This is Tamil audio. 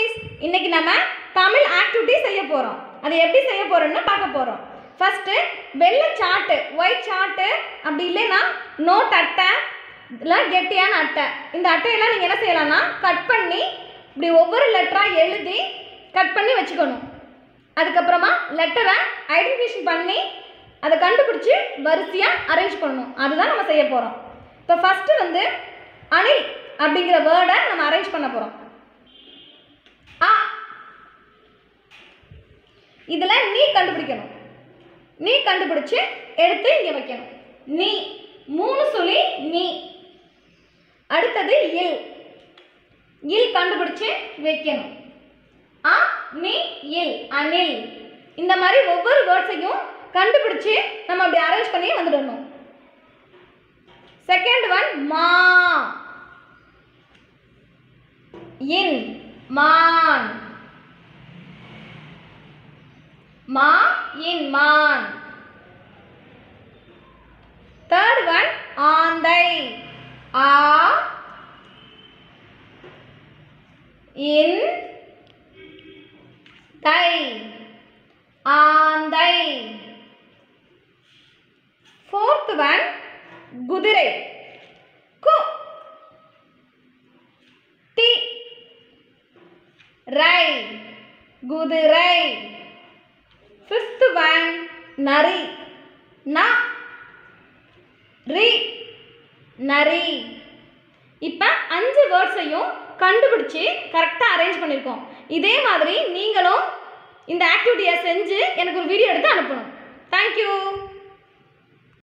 குட்டீஸ் இன்னைக்கு நம்ம தமிழ் ஆக்டிவிட்டி செய்ய போகிறோம் அது எப்படி செய்ய போகிறோம்னு பார்க்க போகிறோம் ஃபஸ்ட்டு வெள்ளை சார்ட்டு ஒயிட் சார்ட்டு அப்படி இல்லைன்னா நோட் அட்டை இல்லை கெட்டியான அட்டை இந்த அட்டையெல்லாம் நீங்கள் என்ன செய்யலாம்னா கட் பண்ணி இப்படி ஒவ்வொரு லெட்டராக எழுதி கட் பண்ணி வச்சுக்கணும் அதுக்கப்புறமா லெட்டரை ஐடென்டிஃபிகேஷன் பண்ணி அதை கண்டுபிடிச்சி வரிசையாக அரேஞ்ச் பண்ணணும் அதுதான் நம்ம செய்ய போகிறோம் இப்போ ஃபஸ்ட்டு வந்து அணில் அப்படிங்கிற வேர்டை நம்ம அரேஞ்ச் பண்ண போகிறோம் ஆ இதில் நீ கண்டுபிடிக்கணும் நீ கண்டுபிடிச்சு எடுத்து இங்கே வைக்கணும் நீ மூணு சொல்லி நீ அடுத்தது இல் இல் கண்டுபிடிச்சு வைக்கணும் ஆ நீ இல் அனில் இந்த மாதிரி ஒவ்வொரு வேர்ட்ஸையும் கண்டுபிடிச்சு நம்ம அப்படி அரேஞ்ச் பண்ணி வந்துடணும் செகண்ட் ஒன் மா இன் மான் மா இன் மான் தேர்ட் ஒன் ஆந்தை ஆ இன் தை ஆந்தை ஃபோர்த் ஒன் குதிரை கு டி ரை குதிரை ஃபிஃப்த் ஒன் நரி ந ரி நரி இப்போ அஞ்சு வேர்ட்ஸையும் கண்டுபிடிச்சி கரெக்டாக அரேஞ்ச் பண்ணியிருக்கோம் இதே மாதிரி நீங்களும் இந்த ஆக்டிவிட்டியை செஞ்சு எனக்கு ஒரு வீடியோ எடுத்து அனுப்பணும் தேங்க்யூ